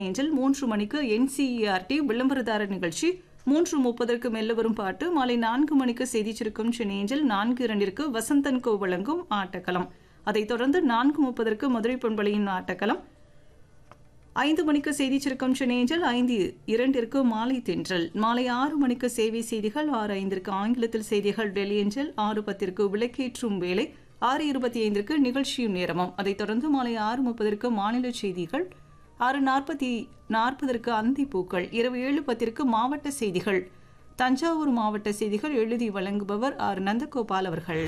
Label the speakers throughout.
Speaker 1: angel மூன்று மணிக்கு NCERT விளம்பரதாரர் நிகழ்ச்சி மூன்று முப்பதற்கு மெல்ல வரும் பாட்டு மாலை நான்கு மணிக்கு செய்தி சுருக்கம் சென்னை ஏஞ்சல் நான்கு இரண்டிற்கு வசந்தன் கோ வழங்கும் ஆட்டக்களம் அதைத் தொடர்ந்து நான்கு முப்பதற்கு மதுரை பொன்பளையின் ஆட்டக்களம் ஐந்து மணிக்கு செய்தி சுருக்கம் சென்னை ஏஞ்சல் ஐந்து இரண்டிற்கு மாலை தென்றல் மாலை ஆறு மணிக்கு சேவை செய்திகள் ஆறு ஐந்திற்கு ஆங்கிலத்தில் செய்திகள் டெல்லி ஏஞ்சல் ஆறு பத்திற்கு விளக்கேற்றும் வேலை ஆறு இருபத்தி ஐந்திற்கு நிகழ்ச்சியும் நேரமும் அதைத் தொடர்ந்து மாலை ஆறு முப்பதற்கு மாநில செய்திகள் ஆறு நாற்பத்தி நாற்பதற்கு அந்தி பூக்கள் இரவு ஏழு பத்திற்கு மாவட்ட செய்திகள் தஞ்சாவூர் மாவட்ட செய்திகள் எழுதி வழங்குபவர் ஆர் நந்தகோபால் அவர்கள்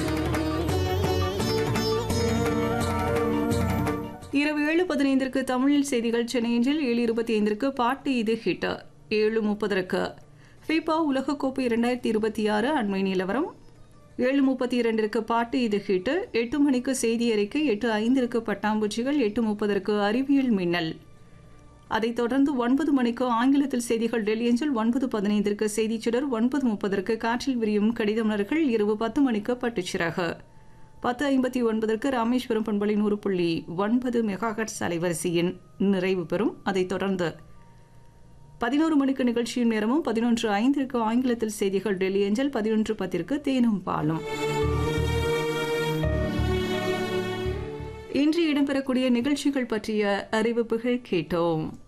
Speaker 1: இரவு ஏழு பதினைந்திற்கு தமிழில் செய்திகள் சென்னையில் ஏழு இருபத்தி ஐந்திற்கு பாட்டு இது ஹிட் ஏழு முப்பதற்கு ஃபிபா உலகக்கோப்பை இரண்டாயிரத்தி இருபத்தி ஆறு அண்மை நிலவரம் ஏழு முப்பத்தி இரண்டிற்கு பாட்டு இது ஹிட் எட்டு மணிக்கு செய்தி அறிக்கை எட்டு ஐந்திற்கு பட்டாம்பூச்சிகள் எட்டு முப்பதற்கு அறிவியல் மின்னல் அதைத் தொடர்ந்து ஒன்பது மணிக்கு ஆங்கிலத்தில் செய்திகள் டெல்லியஞ்சில் ஒன்பது பதினைந்திற்கு செய்திச் சுடர் ஒன்பது முப்பதற்கு காற்றில் விரியும் கடிதமலர்கள் இரவு பத்து மணிக்கு பட்டுச்சிறகு பத்து ஐம்பத்தி ஒன்பதற்கு ராமேஸ்வரம் பண்பலை நூறு புள்ளி ஒன்பது மெகாஹட்ஸ் அலைவரிசையின் நிறைவு பெறும் அதைத் தொடர்ந்து பதினோரு மணிக்கு நிகழ்ச்சியும் நேரமும் பதினொன்று ஐந்திற்கு ஆங்கிலத்தில் செய்திகள் டெல்லி ஏஞ்சல் பதினொன்று பத்திற்கு தேனும் பாலும் இன்று இடம்பெறக்கூடிய நிகழ்ச்சிகள் பற்றிய அறிவிப்புகள் கேட்டோம்